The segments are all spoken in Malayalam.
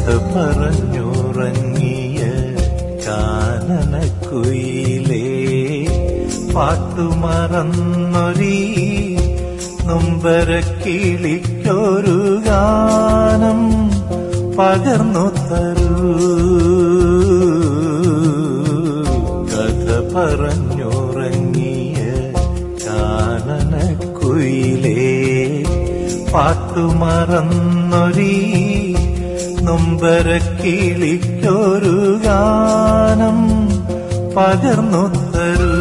പറഞ്ഞുറങ്ങിയ കാനനക്കുയിലേ പാട്ടുമറന്നൊരീ നൊമ്പര കിളിക്കൊരു ഗാനം പകർന്നു തരൂ കഥ പറഞ്ഞുറങ്ങിയ കാനനക്കുയിലേ പാട്ടുമറന്നൊരീ നൊമ്പര കിളിക്കൊരു ഗാനം പകർന്നു തരൂ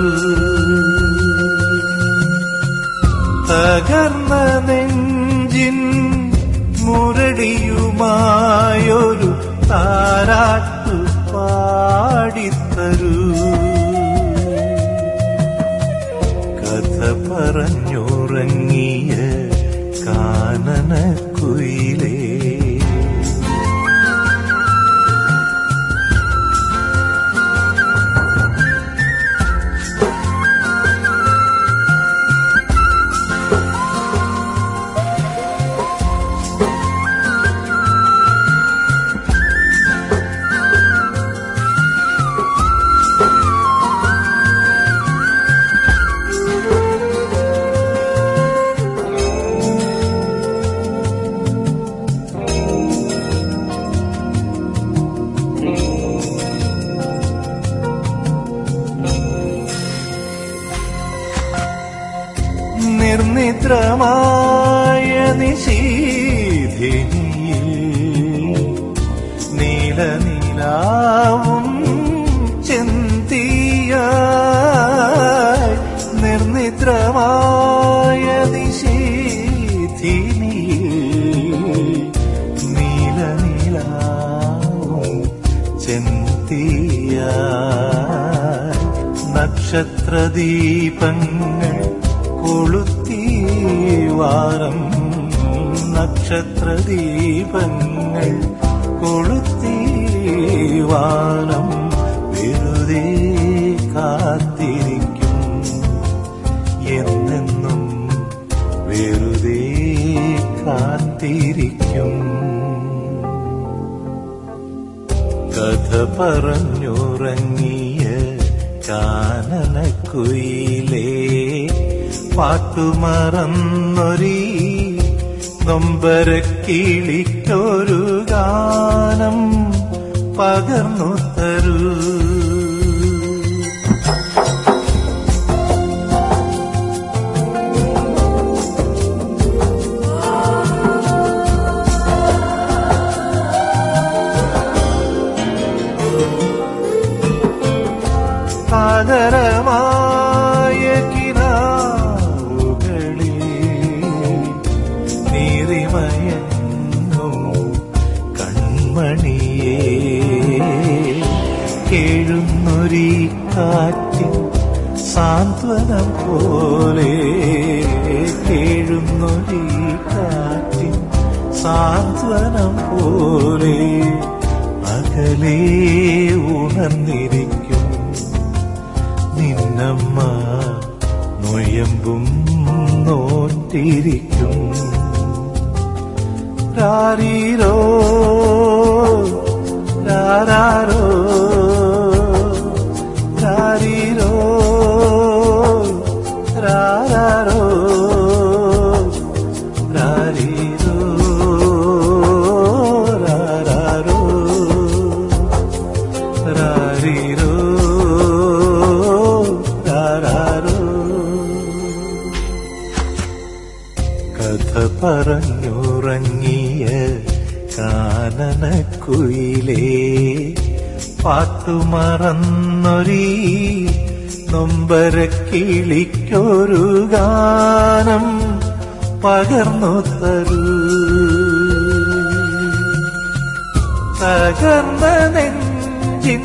തകർന്ന നെഞ്ചിൻ മുരടിയുമായൊരു താരാട്ടു പാടിത്തരൂ കഥ പറഞ്ഞുറങ്ങിയ കാനനക്കുയിലേ നിർനിദ്രമായ നിശീധിനിയിൽ നീലനീലാവും ചെന്തിയായി നിർനിദ്രമായ നിശീധിനിയിൽ നീലനീലാവും ചെന്തിയായി നക്ഷത്രദീപങ്ങൾ കൊളുത്തി വാരം നക്ഷത്രദീപങ്ങൾ കൊളുത്തി വാനം വെറുതെ കാത്തിരിക്കും എന്നെന്നും വെറുതെ കാത്തിരിക്കും കഥ പറഞ്ഞുറങ്ങിയ കാനനക്കുയിലേ പാട്ടുമറന്നൊരീ നൊമ്പര കിളിക്കൊരു ഗാനം പകർന്നു തരൂ സാഗരമായ കിനാവുകളിൽ നീറിമയങ്ങും കൺമണിയേ കേഴുന്നൊരീ കാറ്റിൻ സാന്ത്വനം പോലെ കേഴുന്നൊരീ കാറ്റിൻ സാന്ത്വനം പോലെ അകലേ ഉണർന്നിരിക്കും നിന്നമ്മ നൊയമ്പും നോറ്റിരിക്കും രാരീരോ രാരാരോ രാരീരോ രാരാരോ രാരീരോ രാരാരോ രാരീരോ രാരാരോ കഥ പറഞ്ഞുറങ്ങിയ കാനനക്കുയിലേ പാട്ടുമറന്നൊരീ നൊമ്പര കിളിക്കൊരു ഗാനം പകർന്നു തരൂ തകർന്ന നെഞ്ചിൻ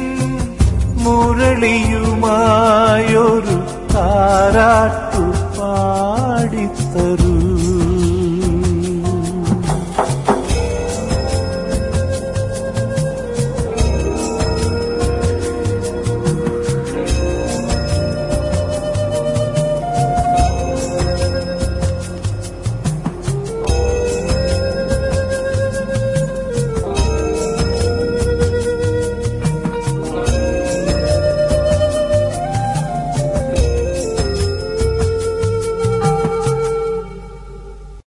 മുരളിയുമായൊരു താരാട്ടു പാടിത്തരൂ